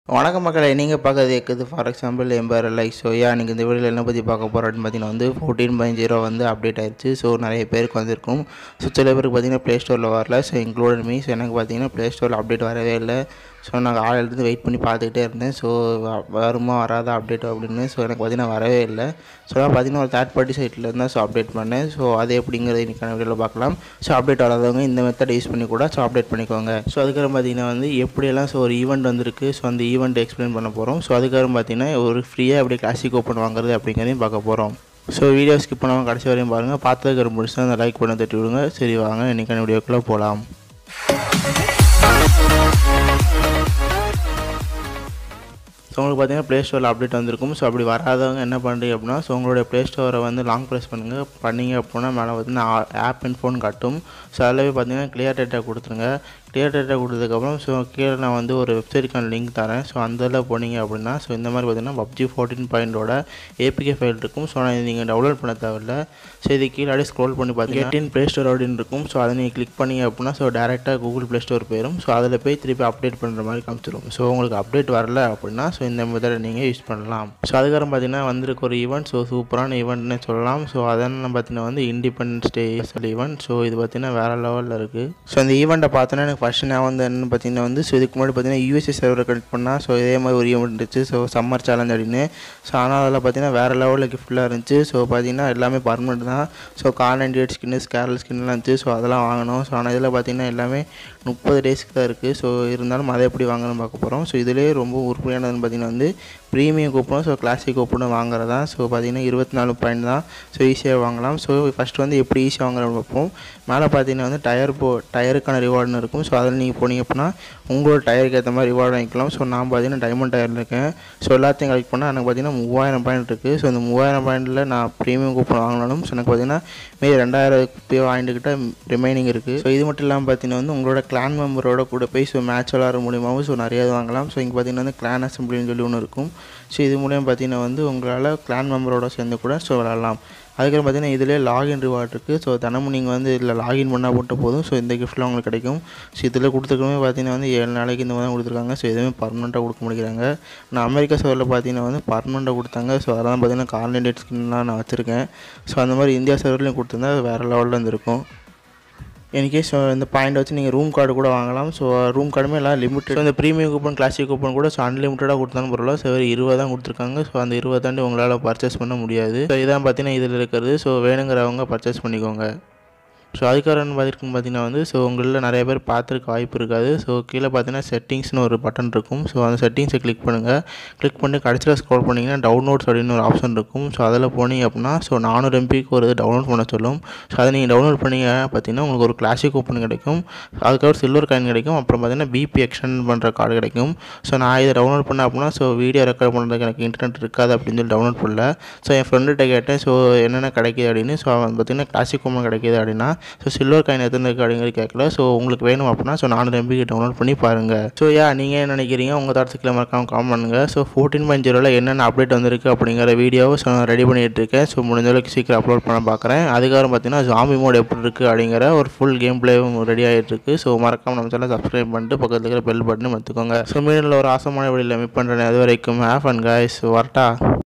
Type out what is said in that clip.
வணக்கம் மக்களே நீங்கள் பார்க்கறது இருக்குது ஃபார் எக்ஸாம்பிள் எம்பர் லைக் ஸோ நீங்கள் இந்த வீடியோவில் என்ன பற்றி பார்க்க போகிறோம் அப்படின்னு பார்த்தீங்கன்னா வந்து ஃபோர்டீன் பாயிண்ட் ஜீரோ வந்து அப்டேட் ஆயிடுச்சு ஸோ நிறைய பேருக்கு வந்திருக்கும் ஸோ சில பேருக்கு பார்த்தீங்கன்னா ப்ளே ஸ்டோரில் வரல ஸோ இன்க்ளூடட் மீஸ் எனக்கு பார்த்தீங்கன்னா ப்ளே ஸ்டோரில் அப்டேட் வரவே இல்லை ஸோ நான் ஆளிலிருந்து வெயிட் பண்ணி பார்த்துக்கிட்டே இருந்தேன் ஸோ வருமா வராதா அப்டேட் அப்படின்னு ஸோ எனக்கு பார்த்தீங்கன்னா வரவே இல்லை ஸோ நான் பார்த்தீங்கன்னா ஒரு தேர்ட் பார்ட்டி சைட்டில் இருந்தால் ஸோ அப்டேட் பண்ணேன் ஸோ அது எப்படிங்கிறது இன்றைக்கான வீடியோவில் பார்க்கலாம் ஸோ அப்டேட் வராதவங்க இந்த மெத்தட் யூஸ் பண்ணி கூட ஸோ அப்டேட் பண்ணிக்கோங்க ஸோ அதுக்கப்புறம் பார்த்தீங்கன்னா வந்து எப்படியெல்லாம் ஸோ ஒரு ஈவெண்ட் வந்திருக்கு ஸோ அந்த ஈவெண்ட் எக்ஸ்பிளைன் பண்ண போகிறோம் ஸோ அதுக்கப்புறம் பார்த்தீங்கன்னா ஒரு ஃப்ரீயாக எப்படி கிளாசிக் ஓப்பன் வாங்குறது அப்படிங்கிறதையும் பார்க்க போகிறோம் ஸோ வீடியோ ஸ்கிப் பண்ணாமல் கடைசி வரையும் பாருங்கள் பார்த்ததுக்கு ரொம்ப பிடிச்சா அந்த லைக் பண்ண தட்டி விடுங்க சரி வாங்க இன்றைக்கான வீடியோக்குள்ளே போகலாம் ஸோ உங்களுக்கு பார்த்தீங்கன்னா ப்ளே ஸ்டோரில் அப்டேட் வந்திருக்கும் ஸோ அப்படி வராதவங்க என்ன பண்ணுறீங்க அப்படின்னா ஸோ உங்களுடைய ப்ளே ஸ்டோரை வந்து லாங் ப்ரெஸ் பண்ணுங்கள் பண்ணீங்க அப்படின்னா மேலே பார்த்தீங்கன்னா ஆப் அண்ட் ஃபோன் காட்டும் ஸோ அதில் போய் பார்த்தீங்கன்னா கிளியர் டேட்டா கொடுத்துருங்க கிளியர் டேட்டா கொடுத்ததுக்கப்புறம் ஸோ கீழே நான் வந்து ஒரு வெப்சைட்டுக்கான லிங்க் தரேன் ஸோ அந்த இதில் போனீங்க அப்படின்னா ஸோ இந்த மாதிரி பார்த்தீங்கன்னா பப்ஜி ஃபோர்டீன் பாயிண்டோட ஏபிகே ஃபைல் இருக்கும் ஸோ நான் நீங்கள் டவுன்லோட் பண்ண தேவையில்ல ஸோ இது கீழே அப்படியே ஸ்க்ரோல் பண்ணி பார்த்தீங்கன்னா எயிட்டின் ப்ளே ஸ்டோர் அப்படின்னு இருக்கும் ஸோ அதை நீங்கள் கிளிக் பண்ணீங்க அப்படின்னா ஸோ டேரெக்டாக கூகுள் ப்ளே ஸ்டோர் போயிடும் ஸோ அதில் போய் திருப்பி அப்டேட் பண்ணுற மாதிரி காமிச்சிடும் ஸோ உங்களுக்கு அப்டேட் வரல அப்படின்னா ஸோ இந்த மெத்தடை நீங்கள் யூஸ் பண்ணலாம் ஸோ அதுக்கப்புறம் பார்த்தீங்கன்னா வந்திருக்க ஒரு ஈவெண்ட் ஸோ சூப்பரான ஈவெண்ட்னு சொல்லலாம் ஸோ அதெல்லாம் பார்த்தீங்கன்னா வந்து இண்டிபெண்டன்ஸ் டே ஈவெண்ட் ஸோ இது பார்த்தீங்கன்னா வேறு லெவலில் இருக்குது ஸோ அந்த ஈவெண்ட்டை பார்த்தோன்னா எனக்கு ஃபஸ்ட்டு நான் வந்து என்னன்னு பார்த்தீங்கன்னா வந்து ஸோ இதுக்கு முன்னாடி பார்த்தீங்கன்னா யூஎஸ்ஏ சர்வரை கனெக்ட் பண்ணால் ஸோ இதே மாதிரி ஒரு ஈவெண்ட் இருந்துச்சு ஸோ சம்மர் சேலஞ்ச் அப்படின்னு ஸோ ஆனால் அதில் பார்த்தீங்கன்னா வேறு லெவலில் கிஃப்ட்லாம் இருந்துச்சு ஸோ பார்த்தீங்கன்னா எல்லாமே பர்மனெண்ட் தான் ஸோ கார் நைன்டி எயிட் ஸ்கின்னு ஸ்கேரல் ஸ்கின்லாம் இருந்துச்சு ஸோ அதெல்லாம் வாங்கணும் ஸோ ஆனால் இதில் பார்த்தீங்கன்னா எல்லாமே முப்பது டேஸ்க்கு தான் இருக்குது ஸோ இருந்தாலும் அதை எப்படி வாங்கணும்னு பார்க்க போகிறோம் ஸோ இதிலே ரொம்ப உருப்படியானதுன்னு பார்த்தீங்கன்னா வந்து ப்ரீமியம் கூப்பனும் ஸோ கிளாசிக் கூப்பனும் வாங்குறது தான் ஸோ பார்த்தீங்கன்னா இருபத்தி நாலு பாயிண்ட் தான் ஸோ ஈஸியாக வாங்கலாம் ஸோ ஃபஸ்ட்டு வந்து எப்படி ஈஸியாக வாங்குறோம்னு பார்ப்போம் மேலே பார்த்தீங்கன்னா வந்து டயர் போ டயருக்கான ரிவார்டுன்னு இருக்கும் ஸோ அதில் நீங்கள் போனீங்க அப்படின்னா உங்களோட டயருக்கு ஏற்ற மாதிரி ரிவார்டு வாங்கிக்கலாம் ஸோ நான் பார்த்தீங்கன்னா டைமண்ட் டயரில் இருக்கேன் ஸோ எல்லாத்தையும் கலெக்ட் பண்ணால் எனக்கு பார்த்தீங்கன்னா மூவாயிரம் பாயிண்ட் இருக்குது ஸோ இந்த மூவாயிரம் பாயிண்டில் நான் ப்ரீமியம் கூப்பன் வாங்கினாலும் ஸோ எனக்கு பார்த்தீங்கன்னா மீதி ரெண்டாயிரம் போய் வாங்கிட்டுக்கிட்ட ரிமைனிங் இருக்குது ஸோ இது மட்டும் இல்லாமல் பார்த்தீங்கன்னா வந்து உங்களோட கிளான் மெம்பரோட கூட போய் ஸோ மேட்ச் விளாட்ற மூலியமாகவும் ஸோ நிறைய இது வாங்கலாம் ஸோ இங்கே பார்த்தீங்கன்னா வந்து கிளான் அசம்பிளின்னு சொல்லி ஒன்று இருக்கும் ஸோ இது மூலியம் பார்த்தீங்கன்னா வந்து உங்களால் கிளான் மெம்பரோட சேர்ந்து கூட ஸோ விளாட்லாம் அதுக்கப்புறம் பார்த்தீங்கன்னா இதிலே லாகின் ரிவார்ட் இருக்குது ஸோ தினமும் நீங்கள் வந்து இதில் லாகின் பண்ணால் போட்டு போதும் ஸோ இந்த கிஃப்ட்லாம் உங்களுக்கு கிடைக்கும் ஸோ இதில் கொடுத்துருக்கவே பார்த்தீங்கன்னா வந்து ஏழு நாளைக்கு இந்த மாதிரி கொடுத்துருக்காங்க ஸோ எதுவுமே பர்மனெண்ட்டாக கொடுக்க முடிக்கிறாங்க நான் அமெரிக்கா சர்வரில் பார்த்தீங்கன்னா வந்து பர்மனெண்ட்டாக கொடுத்தாங்க ஸோ அதெல்லாம் பார்த்தீங்கன்னா கார்னேட் ஸ்கின்லாம் நான் வச்சுருக்கேன் ஸோ அந்த மாதிரி இந்தியா சர்வர்லேயும் கொடுத்துருந்தா வேறு லெவலில் இருந்திருக்கும் இன்கேஸ் இந்த பாயிண்ட் வச்சு நீங்கள் ரூம் கார்டு கூட வாங்கலாம் ஸோ ரூம் கார்டுமே எல்லாம் லிமிட்டட் இந்த ப்ரீமியம் கூப்பன் கிளாசிக் கூப்பன் கூட ஸோ அன்லிமிட்டடாக கொடுத்தாலும் பரவாயில்ல ஸோ வெறும் இருபது தான் கொடுத்துருக்காங்க ஸோ அந்த இருபது தாண்டி உங்களால் பர்ச்சேஸ் பண்ண முடியாது ஸோ இதான் பார்த்தீங்கன்னா இதில் இருக்கிறது ஸோ வேணுங்கிறவங்க பர்ச்சேஸ் பண்ணிக்கோங்க ஸோ அதுக்காரன் பார்த்துருக்கும் பார்த்தீங்கன்னா வந்து ஸோ உங்களில் நிறைய பேர் பார்த்துருக்க வாய்ப்பு இருக்காது ஸோ கீழே பார்த்தீங்கன்னா செட்டிங்ஸ்னு ஒரு பட்டன் இருக்கும் ஸோ அந்த செட்டிங்ஸை கிளிக் பண்ணுங்கள் கிளிக் பண்ணி கடைசியில் ஸ்க்ரோல் பண்ணிங்கன்னா டவுன்லோட்ஸ் அப்படின்னு ஒரு ஆப்ஷன் இருக்கும் ஸோ அதில் போனீங்க அப்படின்னா ஸோ நானூறு எம்பிக்கு ஒரு இது டவுன்லோட் பண்ண சொல்லும் ஸோ அதை நீங்கள் டவுன்லோட் பண்ணீங்க பார்த்தீங்கன்னா உங்களுக்கு ஒரு கிளாசிக் ஓப்பன் கிடைக்கும் அதுக்கப்புறம் சில்வர் காயின் கிடைக்கும் அப்புறம் பார்த்தீங்கன்னா பிபி எக்ஸ்டெண்ட் பண்ணுற கார்டு கிடைக்கும் ஸோ நான் இதை டவுன்லோட் பண்ணேன் அப்படின்னா ஸோ வீடியோ ரெக்கார்ட் பண்ணுறதுக்கு எனக்கு இன்டர்நெட் இருக்காது அப்படின்னு சொல்லி டவுன்லோட் பண்ணல ஸோ என் ஃப்ரெண்டுகிட்ட கேட்டேன் ஸோ என்னென்ன கிடைக்கிது அப்படின்னு ஸோ அவன் பார்த்தீங்கன்னா கிளாசிக் ஓப்பன் கிடைக்கிது அப்படின்னா ஸோ சில்வர் காயின் எத்தனை இருக்குது அப்படிங்கிறது கேட்கல ஸோ உங்களுக்கு வேணும் அப்படின்னா ஸோ நானூறு எம்பிக்கு டவுன்லோட் பண்ணி பாருங்கள் ஸோ யா நீங்கள் என்ன நினைக்கிறீங்க உங்கள் தரத்துக்கு மறக்காமல் காமெண்ட் பண்ணுங்கள் ஸோ ஃபோர்டீன் பாயிண்ட் ஜீரோவில் என்னென்ன அப்டேட் வந்திருக்கு அப்படிங்கிற வீடியோவை ஸோ நான் ரெடி பண்ணிகிட்டு இருக்கேன் ஸோ முடிஞ்ச அளவுக்கு சீக்கிரம் அப்லோட் பண்ண பார்க்குறேன் அதுக்கப்புறம் பார்த்தீங்கன்னா ஜாம்பி மோட் எப்படி இருக்குது அப்படிங்கிற ஒரு ஃபுல் கேம் பிளேவும் ரெடி ஆகிட்டு இருக்கு ஸோ மறக்காமல் நம்ம சேனல் சப்ஸ்கிரைப் பண்ணிட்டு பக்கத்தில் இருக்கிற பெல் பட்டனும் எடுத்துக்கோங்க ஸோ மீடியில் ஒரு ஆசமான வீடியோவில் மீட் பண்ணுறேன் அது வரைக்கும் ஹேஃப் அண்ட் காய்ஸ் வரட்டா